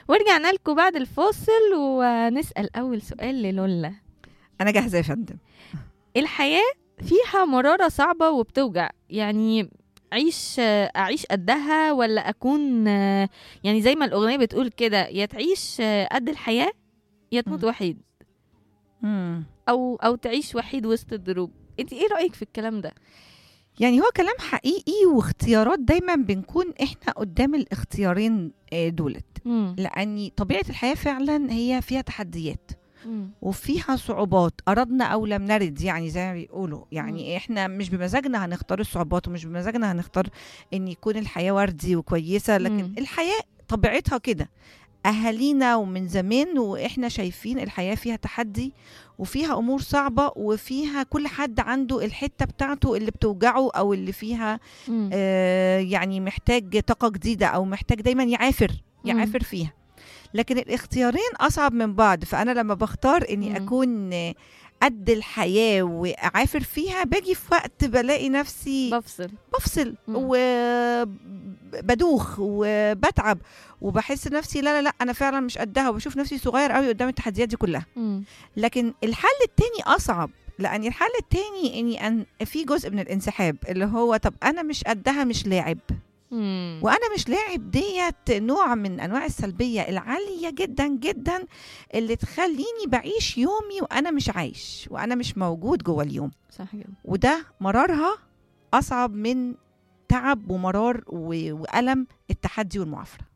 ورجعنا لكم بعد الفاصل ونسأل أول سؤال للولا انا جاهزه يا فندم الحياة فيها مرارة صعبة وبتوجع يعني عيش أعيش قدها ولا أكون يعني زي ما الأغنية بتقول كده يا تعيش قد الحياة يا تموت مم. وحيد مم. أو أو تعيش وحيد وسط الدروب أنت إيه رأيك في الكلام ده؟ يعني هو كلام حقيقي واختيارات دايما بنكون احنا قدام الاختيارين آه، دولت مم. لان طبيعه الحياه فعلا هي فيها تحديات مم. وفيها صعوبات اردنا او لم نرد يعني زي ما بيقولوا يعني احنا مش بمزاجنا هنختار الصعوبات ومش بمزاجنا هنختار ان يكون الحياه وردي وكويسه لكن مم. الحياه طبيعتها كده اهالينا ومن زمان واحنا شايفين الحياه فيها تحدي وفيها امور صعبه وفيها كل حد عنده الحته بتاعته اللي بتوجعه او اللي فيها مم. آه يعني محتاج طاقه جديده او محتاج دايما يعافر مم. يعافر فيها لكن الاختيارين اصعب من بعض فانا لما بختار اني مم. اكون قد الحياه واعافر فيها باجي في وقت بلاقي نفسي بفصل بفصل مم. وبدوخ وبتعب وبحس نفسي لا لا لا انا فعلا مش قدها وبشوف نفسي صغير قوي قدام التحديات دي كلها مم. لكن الحل التاني اصعب لان الحل التاني اني أن في جزء من الانسحاب اللي هو طب انا مش قدها مش لاعب مم. وانا مش لاعب ديت نوع من انواع السلبيه العاليه جدا جدا اللي تخليني بعيش يومي وانا مش عايش وانا مش موجود جوه اليوم صح كده وده مرارها اصعب من تعب ومرار و- والم التحدي والمعافره